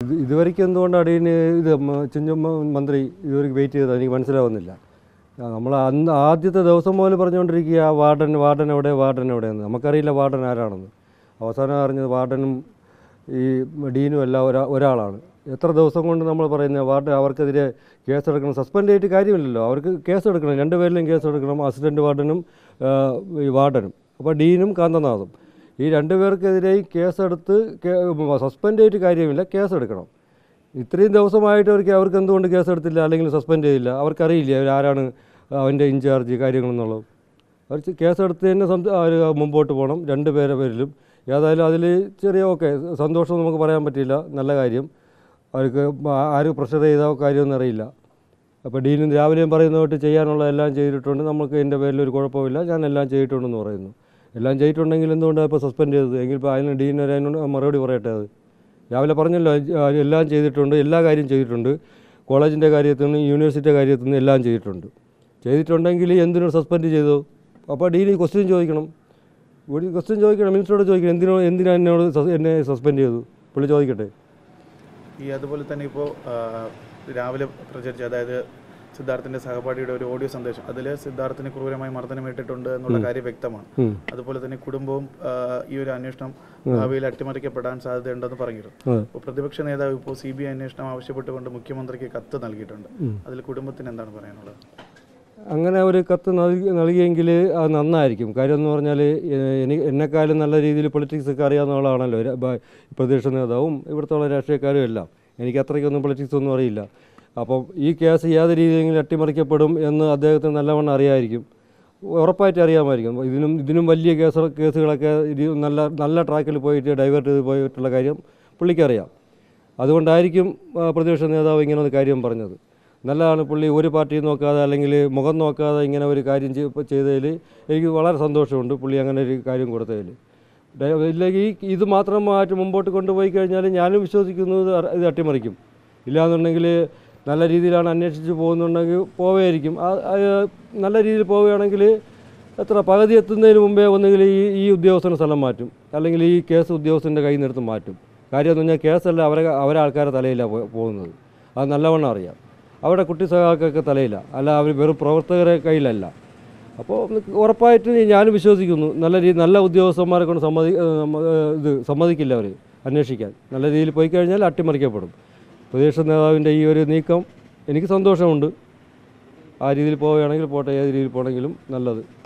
ഇത് ഇതുവരെയ്ക്ക് എന്തുകൊണ്ട് അടിയന് ഇത് ചിഞ്ചം മന്ത്രി ഇതുവരെ വെയിറ്റ് ചെയ്തത് എനിക്ക് മനസ്സിലാവുന്നില്ല നമ്മൾ അന്ന് ആദ്യത്തെ ദിവസം മുതൽ പറഞ്ഞുകൊണ്ടിരിക്കുക വാർഡൻ വാർഡൻ എവിടെ വാർഡൻ എവിടെയെന്ന് നമുക്കറിയില്ല വാർഡൻ ആരാണെന്ന് അവസാനം അറിഞ്ഞത് വാർഡനും ഈ ഡീനും എല്ലാം ഒരാ ഒരാളാണ് എത്ര ദിവസം കൊണ്ട് നമ്മൾ പറയുന്നത് വാർഡ് അവർക്കെതിരെ കേസെടുക്കണം സസ്പെൻഡ് ചെയ്തിട്ട് കാര്യമില്ലല്ലോ അവർക്ക് കേസെടുക്കണം രണ്ടുപേരിലും കേസെടുക്കണം അസിസ്റ്റൻറ്റ് വാർഡനും ആ, ഈ വാർഡനും അപ്പോൾ ഡീനും കാന്തനാഥും ഈ രണ്ടുപേർക്കെതിരെ കേസെടുത്ത് സസ്പെൻഡ് ചെയ്തിട്ട് കാര്യമില്ല കേസെടുക്കണം ഇത്രയും ദിവസമായിട്ട് അവർക്ക് അവർക്ക് എന്തുകൊണ്ട് കേസെടുത്തില്ല അല്ലെങ്കിൽ സസ്പെൻഡ് ചെയ്തില്ല അവർക്കറിയില്ല അവരാരാണ് അവൻ്റെ ഇൻചാർജ് കാര്യങ്ങളെന്നുള്ളത് അവർ ചെ- കേസെടുത്തതിന് സംത അവർ മുമ്പോട്ട് പോകണം രണ്ട് പേരെ പേരിലും ഏതായാലും അതിൽ ചെറിയ ഓക്കെ സന്തോഷം നമുക്ക് പറയാൻ പറ്റില്ല നല്ല കാര്യം അവർക്ക് ആ- ആര് പ്രഷർ ചെയ്ത കാര്യമൊന്നും അറിയില്ല അപ്പോൾ ഡീനും രാവിലെയും പറയുന്നതായിട്ട് ചെയ്യാനുള്ള എല്ലാം ചെയ്തിട്ടുണ്ട് നമുക്ക് എൻ്റെ പേരിൽ ഒരു കുഴപ്പമില്ല ഞാൻ എല്ലാം ചെയ്തിട്ടുണ്ടെന്ന് പറയുന്നു എല്ലാം ചെയ്തിട്ടുണ്ടെങ്കിൽ എന്തുകൊണ്ടാണ് ഇപ്പോൾ സസ്പെൻഡ് ചെയ്തത് എങ്കിൽ ഇപ്പോൾ അതിന് ഡീൻ ഒരു അതിനോട് മറുപടി പറയട്ടെ അത് രാവിലെ പറഞ്ഞല്ലോ ആ, എല്ലാം ചെയ്തിട്ടുണ്ട് എല്ലാ കാര്യം ചെയ്തിട്ടുണ്ട് കോളേജിൻ്റെ കാര്യത്തിൽ നിന്ന് യൂണിവേഴ്സിറ്റിയുടെ കാര്യത്തിൽ നിന്ന് എല്ലാം ചെയ്തിട്ടുണ്ട് ചെയ്തിട്ടുണ്ടെങ്കിൽ എന്തിനു സസ്പെൻഡ് ചെയ്തു അപ്പോൾ ഡീന് ക്വസ്റ്റ്യൻ ചോദിക്കണം ഒരു ക്വസ്റ്റ്യൻ ചോദിക്കണം മിനിസ്റ്ററോട് ചോദിക്കണം എന്തിനോ എന്തിനാ എന്നോട് സസ്- എന്നെ സസ്പെൻഡ് ചെയ്തു പുള്ളി ചോദിക്കട്ടെ ഈ അതുപോലെ തന്നെ ഇപ്പോൾ രാവിലെ പ്രചരിച്ച അതായത് സിദ്ധാർത്ഥിന്റെ സഹപാഠിയുടെ ഒരു ഓഡിയോ സന്ദേശം അതിൽ സിദ്ധാർത്ഥിന് ക്രൂരമായി മർദ്ദനമേറ്റിട്ടുണ്ട് എന്നുള്ള കാര്യം വ്യക്തമാണ് ഉം. അതുപോലെ തന്നെ കുടുംബവും ആ, ഈ ഒരു അന്വേഷണം ഭാവിയിൽ അട്ടിമറിക്കപ്പെടാൻ സാധ്യതയുണ്ടെന്ന് പറഞ്ഞിരുന്നു അതെ. അപ്പോൾ പ്രതിപക്ഷ നേതാവ് ഇപ്പോൾ സി ബി ഐ അന്വേഷണം ആവശ്യപ്പെട്ടുകൊണ്ട് മുഖ്യമന്ത്രിക്ക് കത്ത് നൽകിയിട്ടുണ്ട് അതിൽ കുടുംബത്തിന് എന്താണ് പറയാനുള്ളത് അങ്ങനെ ഒരു കത്ത് നൽകി നൽകിയെങ്കിൽ അത് നന്നായിരിക്കും കാര്യം എന്ന് പറഞ്ഞാൽ എനിക്ക് എന്നെക്കാളും നല്ല രീതിയിൽ പൊളിറ്റിക്സ് ഒക്കെ അറിയാവുന്ന ആളാണല്ലോ ര- ബ- പ്രതിപക്ഷ നേതാവും ഇവിടുത്തെ ഉള്ള രാഷ്ട്രീയക്കാരും എല്ലാം എനിക്ക് അത്രയ്ക്കൊന്നും പൊളിറ്റിക്സ് ഒന്നും അറിയില്ല അപ്പം ഈ കേസ് ഏത് രീതിയിലെങ്കിലും അട്ടിമറിക്കപ്പെടും എന്ന് അദ്ദേഹത്തിന് നല്ലവണ്ണം അറിയാമായിരിക്കും ഉറപ്പായിട്ട് അറിയാമായിരിക്കും ഇതിനും ഇതിനും വലിയ കേസ് കേസുകളൊക്കെ ഇത് നല്ല നല്ല ട്രാക്കിൽ പോയിട്ട് ഡൈവേർട്ട് ചെയ്ത് പോയിട്ടുള്ള കാര്യം പുള്ളിക്കറിയാം അതുകൊണ്ടായിരിക്കും ആ, പ്രതിപക്ഷ നേതാവ് ഇങ്ങനെ ഒരു കാര്യം പറഞ്ഞത് നല്ലതാണ് പുള്ളി ഒരു പാർട്ടി നോക്കാതെ അല്ലെങ്കിൽ മുഖം നോക്കാതെ ഇങ്ങനെ ഒരു കാര്യം ചെയ്- ചെയ്തതിൽ എനിക്ക് വളരെ സന്തോഷമുണ്ട് പുള്ളി അങ്ങനെ ഒരു കാര്യം കൊടുത്തതിൽ ഡ- ഇല്ലെങ്കിൽ ഈ ഇത് മാത്രമായിട്ട് മുമ്പോട്ട് കൊണ്ടുപോയി കഴിഞ്ഞാൽ ഞാനും വിശ്വസിക്കുന്നു ഇത് അ- ഇത് അട്ടിമറിക്കും ഇല്ലാന്നുണ്ടെങ്കിൽ നല്ല രീതിയിലാണ് അന്വേഷിച്ച് പോകുന്നുണ്ടെങ്കിൽ പോവുകയായിരിക്കും ആ- ആ, നല്ല രീതിയിൽ പോവുകയാണെങ്കിൽ എത്ര പകുതി എത്തുന്നതിന് മുമ്പേ ഒന്നുകിൽ ഈ ഈ ഉദ്യോഗസ്ഥന് സ്ഥലം മാറ്റും അല്ലെങ്കിൽ ഈ കേസ് ഉദ്യോഗസ്ഥൻ്റെ കയ്യിൽ നിന്നെടുത്ത് മാറ്റും കാര്യം എന്ന് പറഞ്ഞാൽ കേസല്ല അവരെ അവരെ ആൾക്കാരെ തലയിലാണ് പോ- പോകുന്നത് അത് നല്ലവണ്ണം അറിയാം അവരുടെ കുട്ടി സഹാക്കൾക്ക് തലയില്ല അല്ല അവർ വെറും പ്രവർത്തകരെ കയ്യിലല്ല അപ്പോൾ ഉറപ്പായിട്ട് ഞാനും വിശ്വസിക്കുന്നു നല്ല രീതി നല്ല ഉദ്യോഗസ്ഥന്മാരെ കൊണ്ട് സമ്മതി ഏഹ് നമ്മ- ഏഹ് ഇത് സമ്മതിക്കില്ല അവർ അന്വേഷിക്കാൻ നല്ല രീതിയിൽ പോയി കഴിഞ്ഞാൽ അട്ടിമറിക്കപ്പെടും പ്രതിപക്ഷ നേതാവിൻ്റെ ഈ ഒരു നീക്കം എനിക്ക് സന്തോഷമുണ്ട് ആ രീതിയിൽ പോവുകയാണെങ്കിൽ പോട്ടെ ഏത് രീതിയിൽ പോകണമെങ്കിലും നല്ലത്